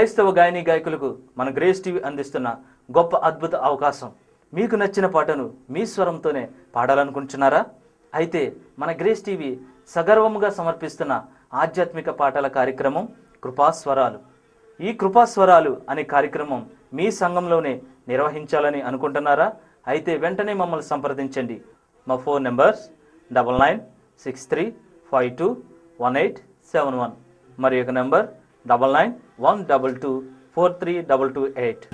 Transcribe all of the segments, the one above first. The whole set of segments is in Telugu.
క్రైస్తవ గాయని గాయకులకు మన గ్రేస్ టీవీ అందిస్తున్న గొప్ప అద్భుత అవకాశం మీకు నచ్చిన పాటను మీ స్వరంతోనే పాడాలనుకుంటున్నారా అయితే మన గ్రేస్ టీవీ సగర్వముగా సమర్పిస్తున్న ఆధ్యాత్మిక పాటల కార్యక్రమం కృపాస్వరాలు ఈ కృపాస్వరాలు అనే కార్యక్రమం మీ సంఘంలోనే నిర్వహించాలని అనుకుంటున్నారా అయితే వెంటనే మమ్మల్ని సంప్రదించండి మా phone numbers double nine six three five two one eight seven one మరి యొక్క number double nine one double two four three double two eight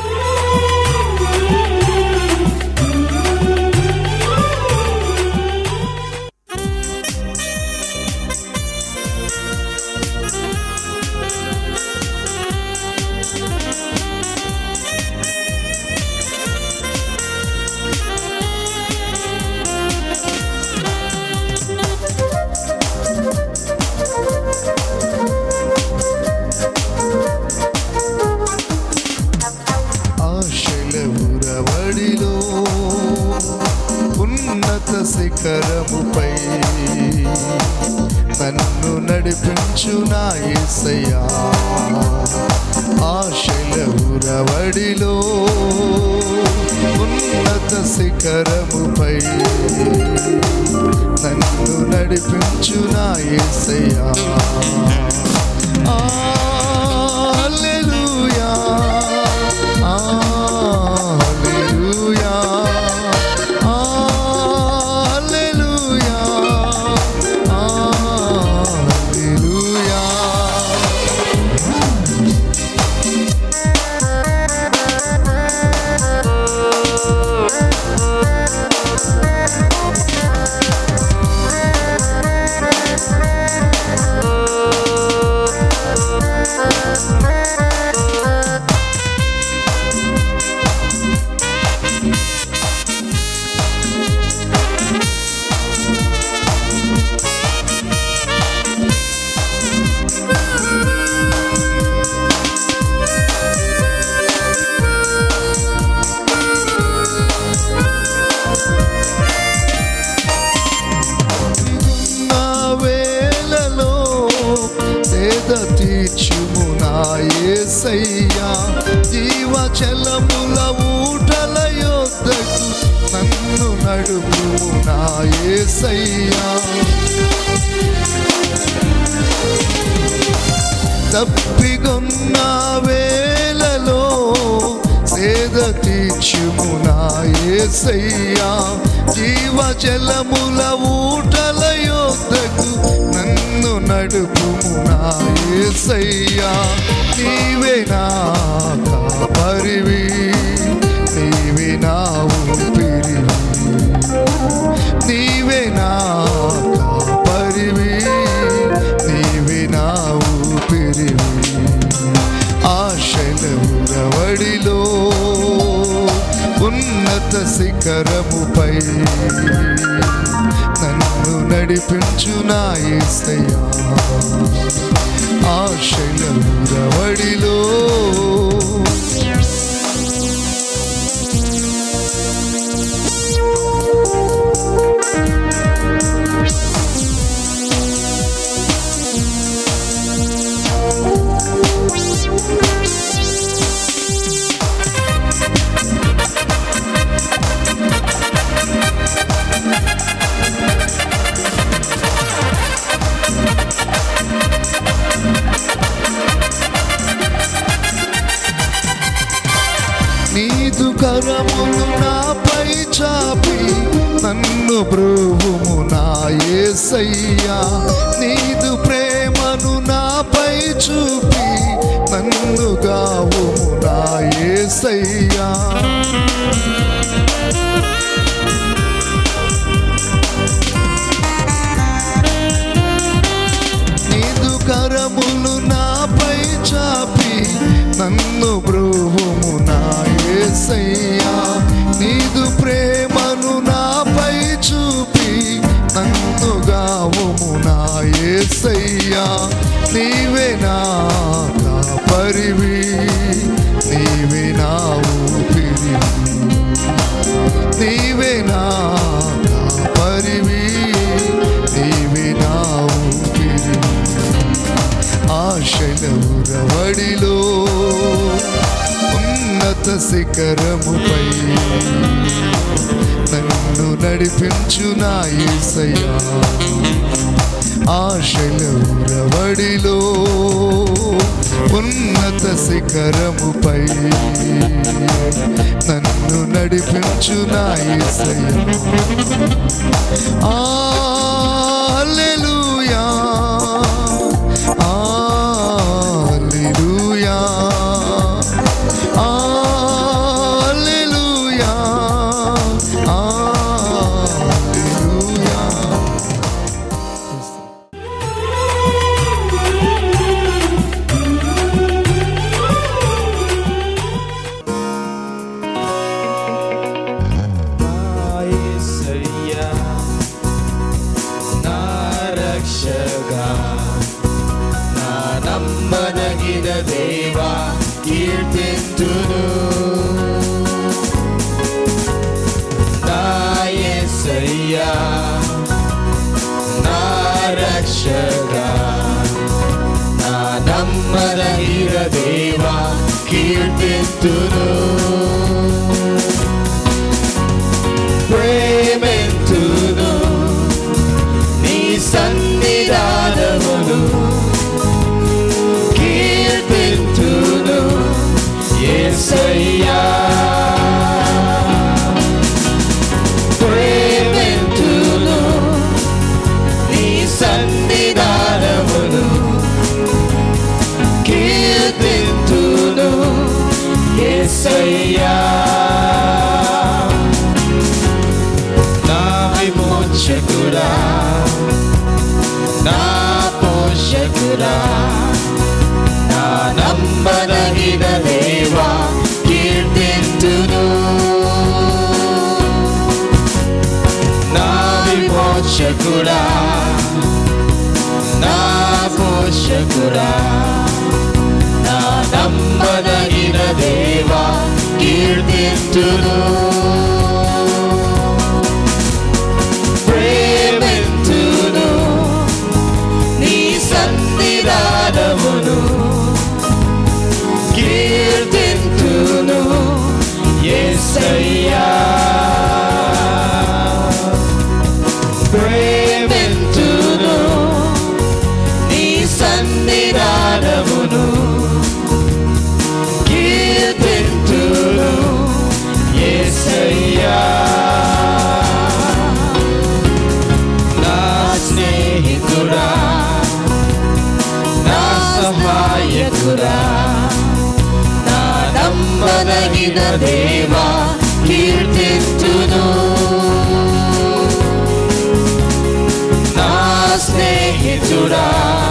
ఆశల ఉరవడిలో ఉన్నత శిఖరముపై నన్ను నడిపించు నా యేసయ్యా ఆశల ఉరవడిలో ఉన్నత శిఖరముపై నన్ను నడిపించు నా యేసయ్యా హల్లెలూయా హల్లెలూయా హల్లెలూయా హల్లెలూయా ఉన్న వేళలో సేద తీర్చుము నా యేసయ్యా జీవ చలముల ఊటల యొద్దకు నన్ను నడుపుము నా యేసయ్యా తప్పిగొన్న వేళలో సేద తీర్చుము నా యేసయ్యా జీవ జలముల ఊటల యొద్దకు నన్ను నడుపుము నా యేసయ్యా నీవే నా కాపరివి నీవే నా ఊపిరివి నీవే నా కాపరివి నీవే నా ఊపిరివి ఆశల ఉరవడిలో ఉన్నత శిఖరముపై నన్ను నడిపించు నా యేసయ్యా ఆశల ఉరవడిలో నీదు కరములు నాపై చాపి నన్ను బ్రోవుము నా యేసయ్యా నీదు ప్రేమను నాపై చూపి నన్ను గావుము నా యేసయ్యా నీదు కరములు నాపై చాపి నన్ను బ్రోవుము నా యేసయ్యా నీదు ప్రేమను నాపై చూపి నన్ను గావుము నా యేసయ్యా నీవే నా కాపరివి నీవే నా ఊపిరివి నీవే నా కాపరివి నీవే నా ఊపిరివి ఆశల ఉరవడిలో నడిపించు నా యేసయ్యా ఆశల ఉరవడిలో ఉన్నత శిఖరముపై నన్ను నడిపించు నా యేసయ్యా హల్లెలూయా హల్లెలూయా హల్లెలూయా హల్లెలూయా యేసయ్యా నా రక్షగా నా నమ్మదగిన దేవా కీర్తింతును నా యేసయ్యా నా రక్షగా నా నమ్మదగిన దేవా కీర్తింతును ప్రేమెంతును నీ సన్నిధానమును కీర్తింతును యేసయ్యా ప్రేమెంతును నీ సన్నిధానమును కీర్తింతును యేసయ్యా నా విమోచకుడా నా పోషకుడా నా నమ్మదగిన దేవా కీర్తింతును నా విమోచకుడా నా పోషకుడా నా నమ్మదగిన దేవా కీర్తింతును ప్రేమింతును నీ సన్నిధానమును కీర్తింతును యేసయ్యా ప్రేమింతును నీ సన్నిధానమును కీర్తింతును యేసయ్యా నా స్నేహితుడా నా సహాయకుడా నా నమ్మదగిన దేవా కీర్తింతును నా స్నేహితుడా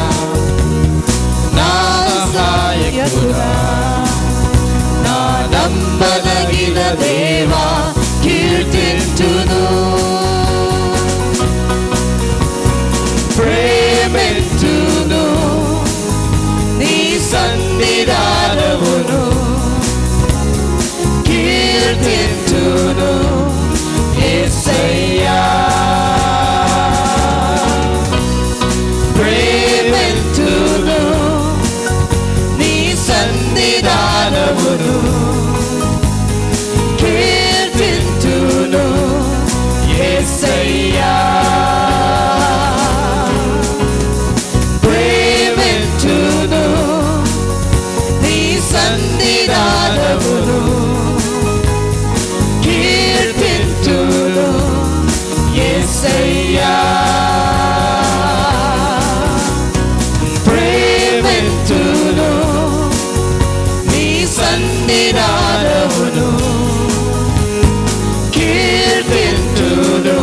నా సహాయకుడా నా నమ్మదగిన దేవా కీర్తింతును ప్రేమింతును నీ సన్నిధానమును కీర్తింతును యేసయ్యా ప్రేమింతును నీ సన్నిధానమును కీర్తింతును యేసయ్యా ప్రేమింతును నీ సన్నిధానమును కీర్తింతును యేసయ్యా ప్రేమింతును నీ సన్నిధానమును కీర్తింతును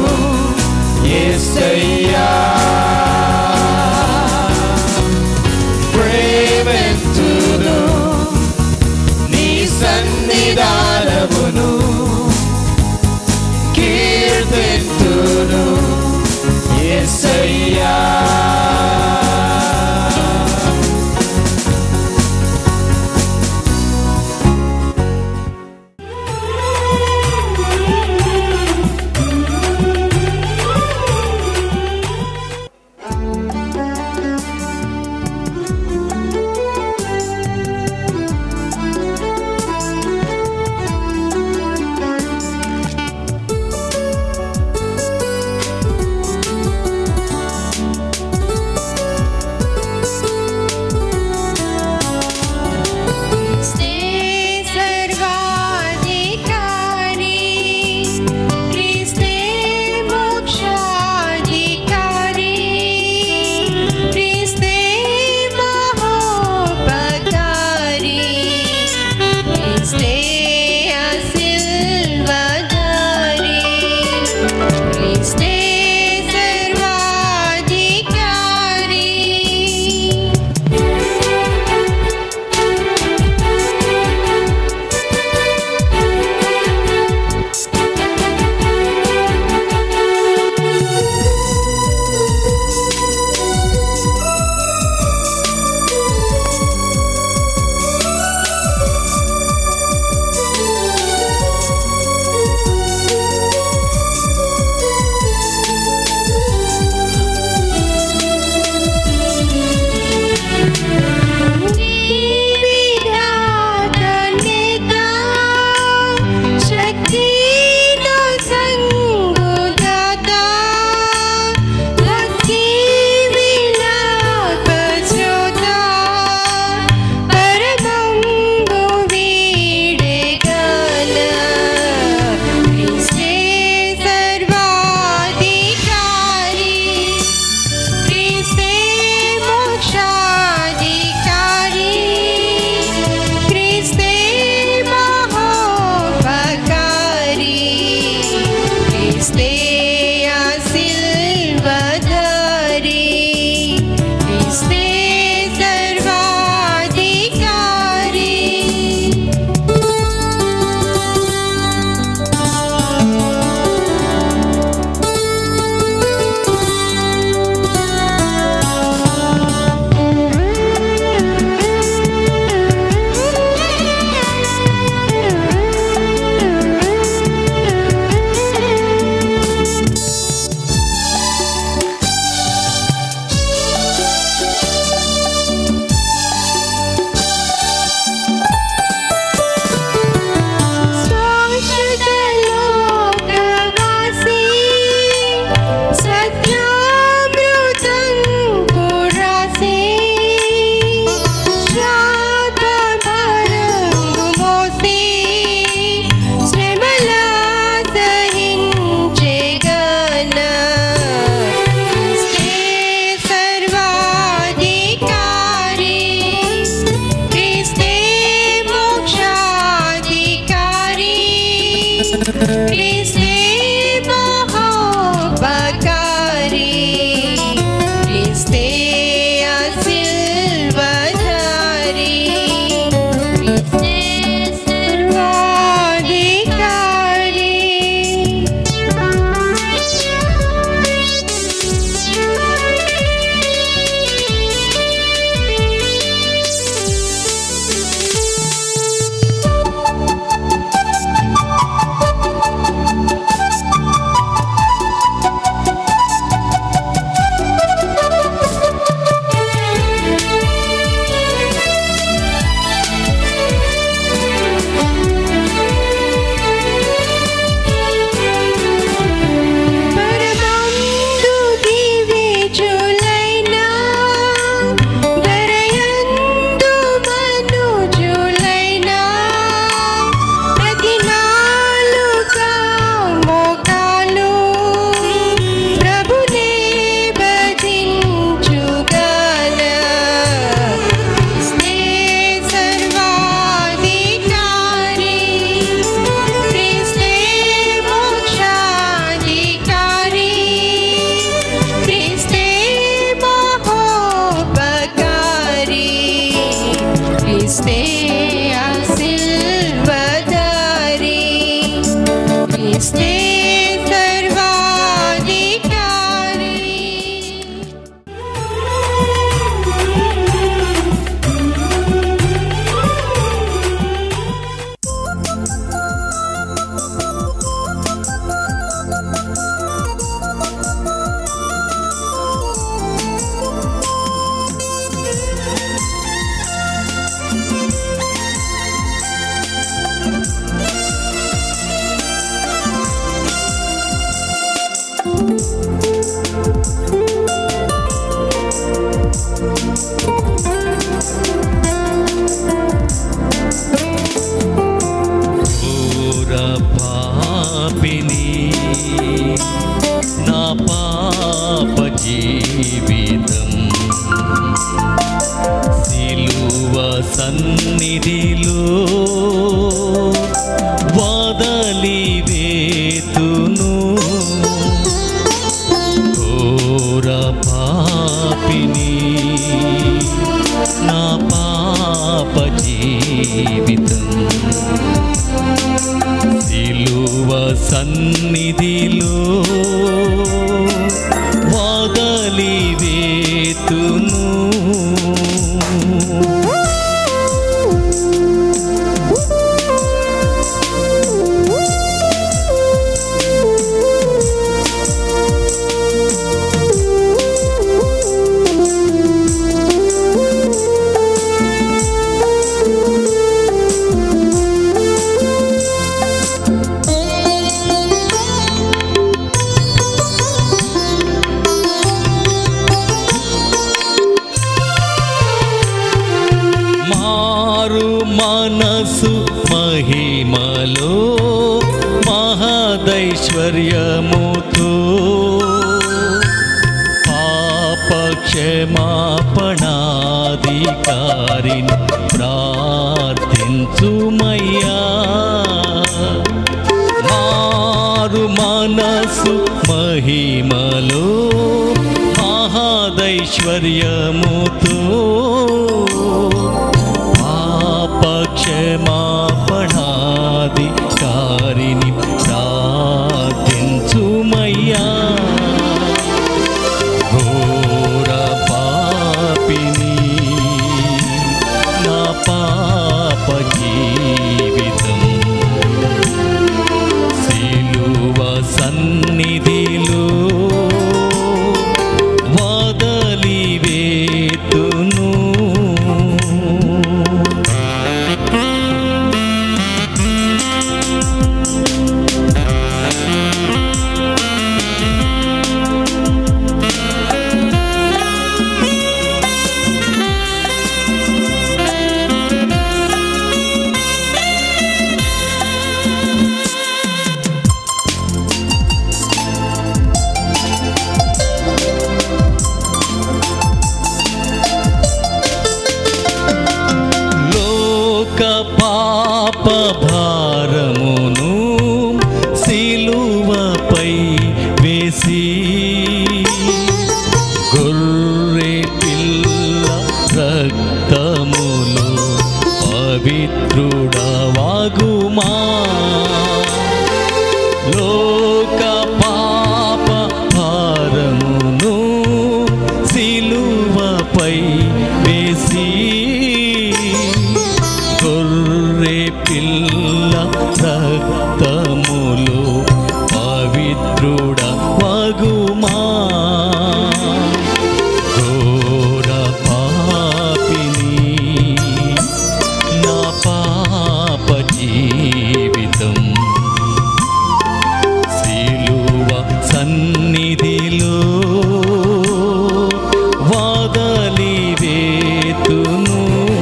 యేసయ్యా ప్రేమింతును నీ సన్నిధానమును కీర్తింతును యేసయ్యా నా పాప జీవితం సిలువ సన్నిధిలో వదలి వేతును ఘోర పాపిని నా పాప జీవితం సిలువ సన్నిధిలో వదలి వేతును మారు మనసు మహిమలో మహదైశ్వర్యముతో పాప క్షమాపణాధికారిని ప్రార్థించుమయ్యా మారు మనసు మహిమలో మహాదైశ్వర్యముతో పాపక్షమాపణాధికారిని ప్రార్థించుమయ్యా ఘోర పాపిని నా పాప జీవితం సిలువ సన్నిధిలో వదలి వేతును లోక పాప భారమును సిలువపై వేసి గొర్రె పిల్ల రక్తములు పవిత్రుడవాగుమా లోక పాప భారమును సిలువపై వేసి గొర్రె పిల్ల రక్తములు పవిత్రుడ వగుమా ఘోర పాపిని నా పాప జీవితం సిలువ సన్నిధిలో వదలి వేతును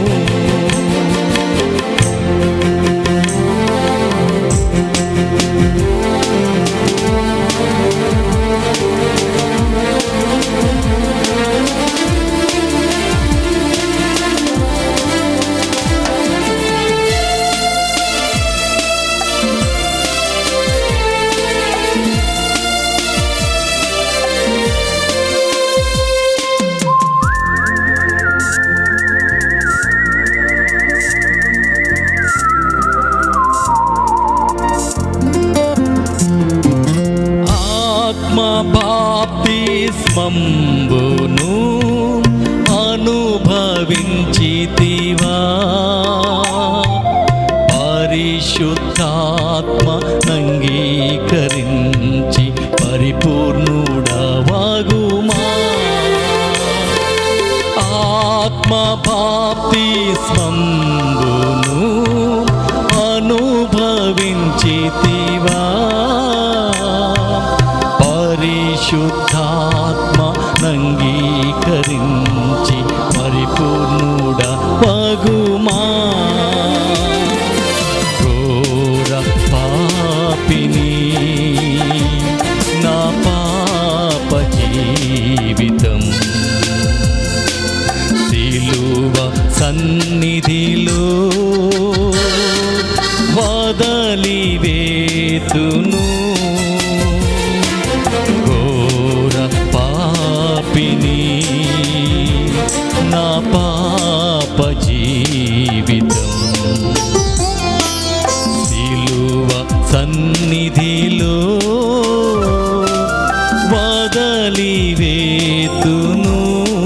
ఆత్మ బాప్తిస్మంబును అనుభవించితివా పరిశుద్ధాత్మ అంగీకరించి పరిపూర్ణుడవగుమా ఆత్మ బాప్తిస్మంబును అనుభవించితివా పరిశుద్ధాత్మ నంగీకరించి పరిపూర్ణుడ పగుమా ఘోర పాపిని సన్నిధిలో వదలి వేతును ఘోర పాపిని నా పాప జీవితం సిలువ సన్నిధిలో వదలి వేతును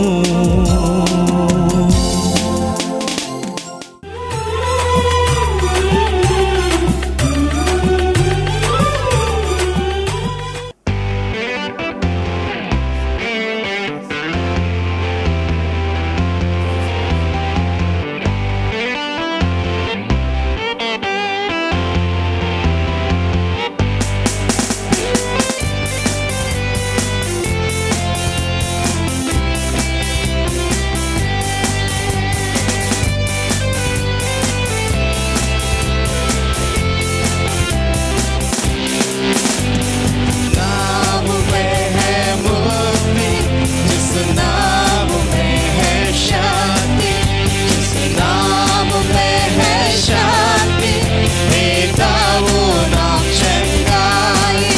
नाम में है मुक्ति जिस नाम में है शांति जिस नाम में है शांति पिता वो नाम चंगाई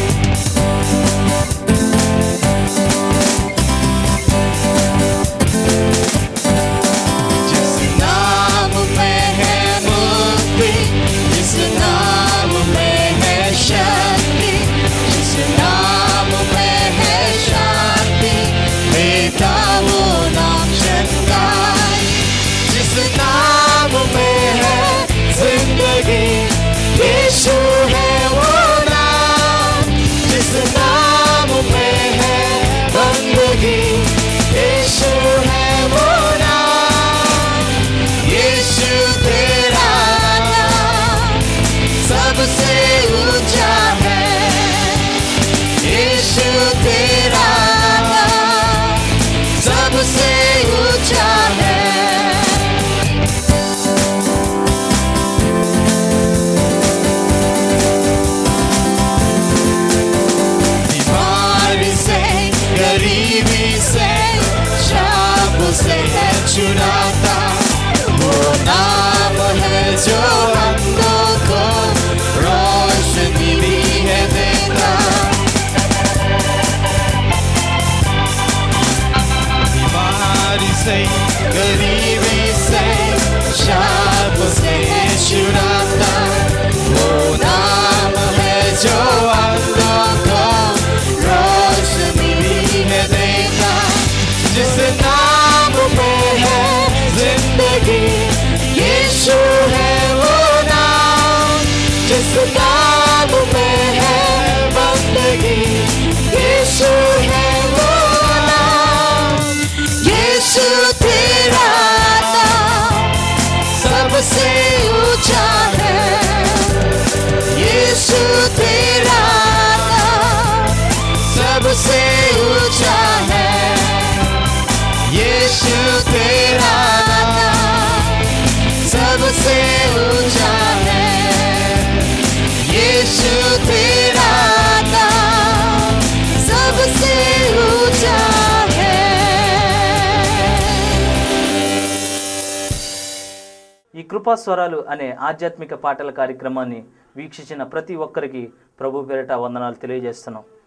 जिस नाम में है मुक्ति जिस नाम में है शांति जिस नाम में है शांति पिता वो नाम चंगाई जिस नाम में है जिंदगी यीशु है वो नाम जिस नाम में है बंदगी यीशु है वो नाम यीशु तेरा नाम सबसे ऊंचा है यीशु तेरा नाम सबसे ऊंचा है बीमारी से गरीबी से शाप से है छुड़ाता वो नाम है जो अंधों को रोशनी भी है देता बीमारी से गरीबी से शाप से छुड़ाता वो नाम है जो अंधों को रोशनी भी है देता जिस नाम में है जिंदगी यीशु है वो नाम जिस नाम में है बंदगी यीशु है वो नाम यीशु तेरा नाम सबसे ऊंचा है यीशु तेरा नाम सबसे ऊंचा है यीशु तेरा नाम सबसे ऊंचा है यीशु तेरा नाम सबसे ऊंचा है ఈ కృపా స్వరాలు అనే ఆధ్యాత్మిక పాటల కార్యక్రమాన్ని వీక్షించిన ప్రతి ఒక్కరికి ప్రభు పేరిట వందనాలు తెలియజేస్తున్నాం